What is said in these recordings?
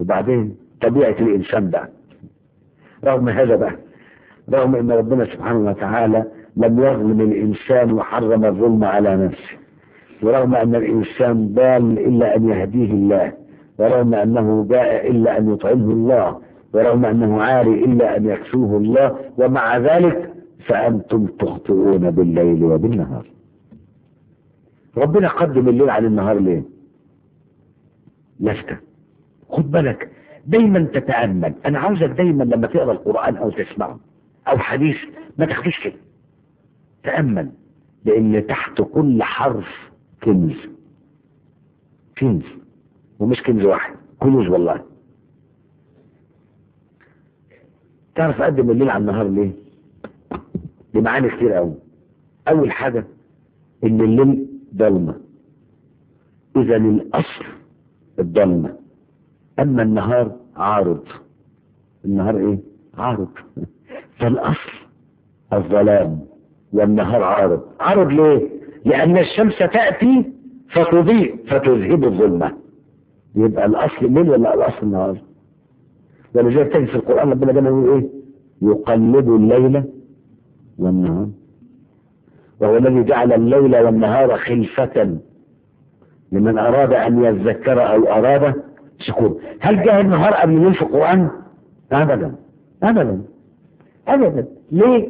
وبعدين طبيعة الإنسان بقى رغم هذا بقى رغم أن ربنا سبحانه وتعالى لم يظلم الإنسان وحرم الظلم على نفسه ورغم أن الإنسان ضال إلا أن يهديه الله ورغم أنه جاء إلا أن يطعمه الله ورغم أنه عاري إلا أن يكسوه الله ومع ذلك فأنتم تخطئون بالليل وبالنهار ربنا قدم الليل عن النهار ليه لفتة خد بالك دايما تتأمل أنا عاوزك دايما لما تقرأ القرآن أو تسمعه أو حديث ما تاخدوش كده تأمل لأن تحت كل حرف كنز كنز ومش كنز واحد كنوز والله تعرف أقدم الليل على النهار ليه لمعاني كتير قوي أول حاجة إن الليل ضلمة إذا الأصل الضلمة أما النهار عارض النهار إيه عارض فالأصل الظلام والنهار عارض عارض ليه لأن الشمس تأتي فتضيء فتذهب الظلمة يبقى الأصل الليل ولا الأصل النهار ولذلك تجد في القرآن ربنا دايما يقول إيه يقلب الليل والنهار وهو الذي جعل الليل والنهار خلفة لمن أراد أن يذكر أو أراد شكور هل جاء النهار قبل الليل في القرآن؟ أبدا أبدا أبدا ليه؟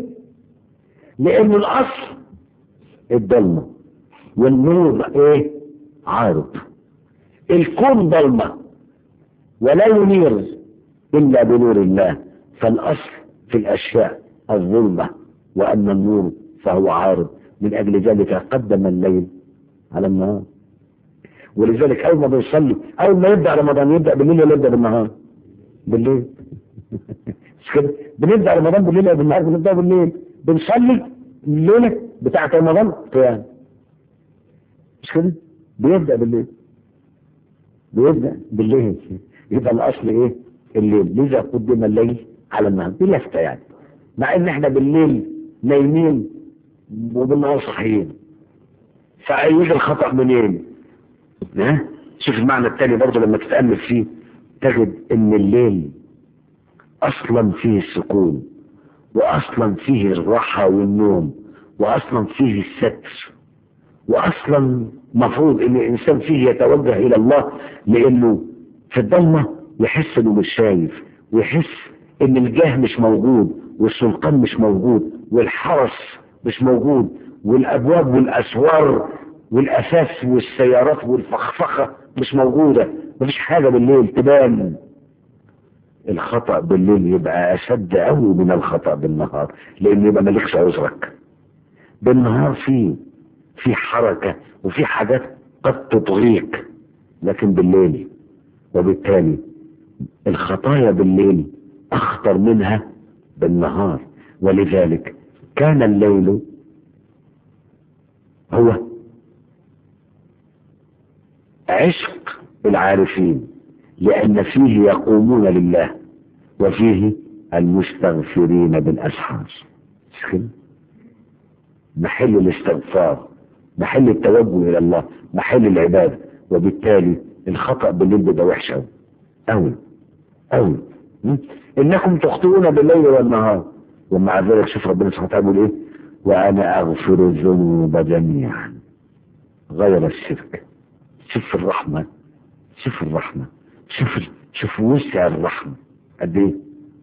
لأن الأصل الضلمة والنور إيه؟ عارض الكون ضلمة ولا ينير إلا بنور الله فالأصل في الأشياء الظلمة وأن النور فهو عارض من أجل ذلك قدم الليل على النهار ولذلك أول ما بنصلي أول ما يبدأ رمضان يبدأ بالليل ولا يبدأ بالنهار بالليل مش كده بنبدأ رمضان بالليل ولا بالنهار بنبدأ بالليل بنصلي الليلة بتاعة رمضان قيام مش كده بيبدأ بالليل بيبدأ بالليل يبقى الأصل إيه الليل لذا قدم الليل على النهار دي لفتة يعني مع إن إحنا بالليل نايمين وبالنهار صحيين فأيج الخطأ منين ها شوف المعنى التاني برضه لما تتأمل فيه تجد ان الليل اصلا فيه السكون واصلا فيه الراحة والنوم واصلا فيه الستر واصلا مفروض ان الانسان فيه يتوجه الى الله لانه في الضلمة يحس انه مش شايف ويحس ان الجاه مش موجود والسلطان مش موجود والحرس مش موجود والابواب والاسوار والاساس والسيارات والفخفخة مش موجودة مفيش حاجة بالليل تبان الخطأ بالليل يبقى اشد قوي من الخطأ بالنهار لان يبقى مالكش عذرك بالنهار في في حركة وفي حاجات قد تطغيك لكن بالليل وبالتالي الخطايا بالليل اخطر منها بالنهار ولذلك كان الليل هو عشق العارفين لأن فيه يقومون لله وفيه المستغفرين بالأسحار مش كده؟ محل الاستغفار محل التوجه إلى الله محل العبادة وبالتالي الخطأ بالليل بيبقى وحش أوي أوي أوي إنكم تخطئون بالليل والنهار ومع ذلك شوف ربنا سبحانه وتعالى بيقول إيه وأنا أغفر الذنوب جميعا غير الشرك شوف الرحمة شوف الرحمة شوف شوف وسع الرحمة قد ايه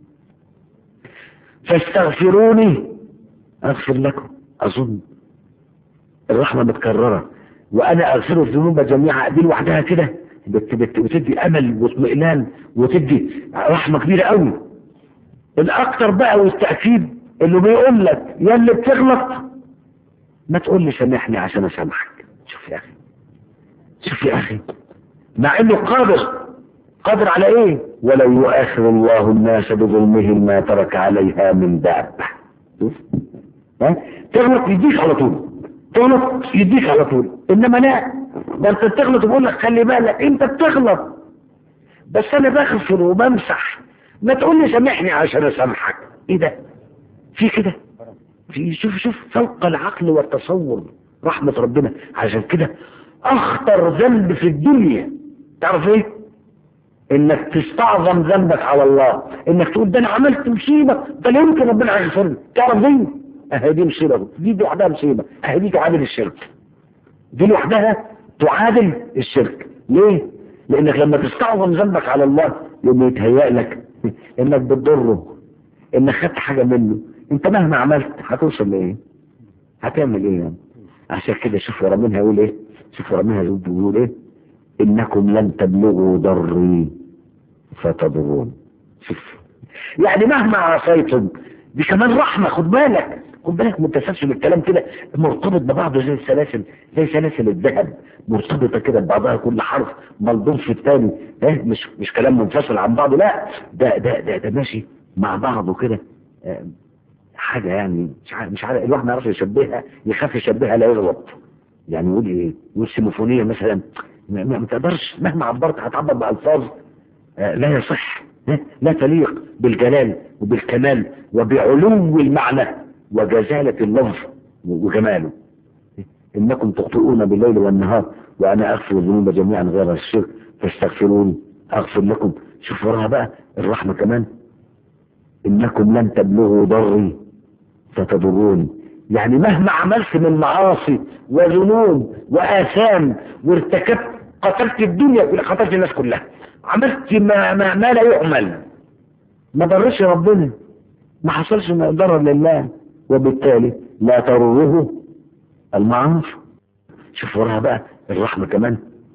فاستغفروني اغفر لكم اظن الرحمة متكررة وانا اغفر الذنوب جميعا دي لوحدها كده بت بت بتدي امل واطمئنان وتدي رحمة كبيرة قوي الاكتر بقى والتأكيد اللي بيقول لك يا اللي بتغلط ما تقول لي سامحني عشان اسامحك شوف يا اخي شوف يا اخي مع انه قادر قادر على ايه ولو يؤاخذ الله الناس بظلمهم ما ترك عليها من دابة شوف ها تغلط يديك على طول تغلط يديك على طول انما لا ده انت بتغلط وبقول لك خلي بالك انت بتغلط بس انا بغفر وبمسح ما تقول لي سامحني عشان اسامحك ايه ده في كده في شوف شوف فوق العقل والتصور رحمة ربنا عشان كده اخطر ذنب في الدنيا تعرف ايه انك تستعظم ذنبك على الله انك تقول ده انا عملت مصيبه ده لا يمكن ربنا هيغفر لي تعرف دي اهي دي مصيبه دي لوحدها مصيبه اهي دي تعادل الشرك دي لوحدها تعادل الشرك ليه؟ لانك لما تستعظم ذنبك على الله يوم يتهيأ لك انك بتضره انك خدت حاجه منه انت مهما عملت هتوصل لايه؟ هتعمل ايه يعني؟ عشان كده شوف ربنا هيقول ايه؟ شوف ربنا هيقول ايه؟ انكم لن تبلغوا ضري فتضرون شوف يعني مهما عصيتم دي كمان رحمة خد بالك خد بالك متسلسل الكلام كده مرتبط ببعضه زي السلاسل زي سلاسل الذهب مرتبطة كده ببعضها كل حرف ملضوم في الثاني اه مش مش كلام منفصل عن بعضه لا ده ده ده, ده ماشي مع بعضه كده اه حاجة يعني مش عارف مش عارف الواحد ما يعرفش يشبهها يخاف يشبهها لا يغلط يعني يقول ايه يقول سيمفونية مثلا ما, ما تقدرش مهما عبرت هتعبر بألفاظ آه لا يصح لا تليق بالجلال وبالكمال وبعلو المعنى وجزالة اللفظ وجماله إنكم تخطئون بالليل والنهار وأنا أغفر الذنوب جميعا غير الشرك فاستغفروني أغفر لكم شوف وراها بقى الرحمة كمان إنكم لن تبلغوا ضري فتضروني يعني مهما عملت من معاصي وذنوب وآثام وارتكبت قتلت الدنيا كلها قتلت الناس كلها عملت ما, ما, ما لا يعمل ما ضرش ربنا ما حصلش ضرر لله وبالتالي لا تضره المعاصي شوف وراها بقى الرحمة كمان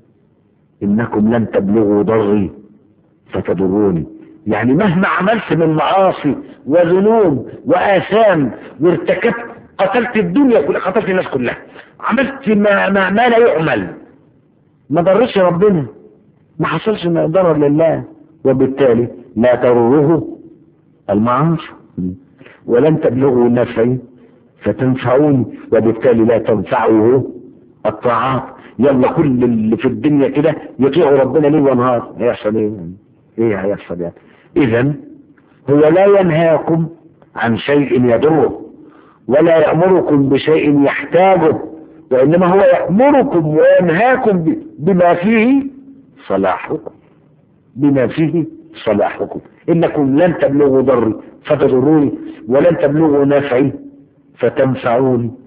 إنكم لن تبلغوا ضري فتضروني يعني مهما عملت من معاصي وذنوب وآثام وارتكبت قتلت الدنيا كلها قتلت الناس كلها عملت ما, ما, ما لا يعمل ما ضرش ربنا ما حصلش ضرر لله وبالتالي لا تضره المعاصي ولن تبلغوا نفعي فتنفعوني وبالتالي لا تنفعه الطاعات يلا كل اللي في الدنيا كده يطيعوا ربنا ليل ونهار هيحصل ايه ايه هيحصل يعني اذا هو لا ينهاكم عن شيء يضره ولا يأمركم بشيء يحتاجه وإنما هو يأمركم وينهاكم بما فيه صلاحكم بما فيه صلاحكم إنكم لن تبلغوا ضري فتضروني ولن تبلغوا نفعي فتنفعوني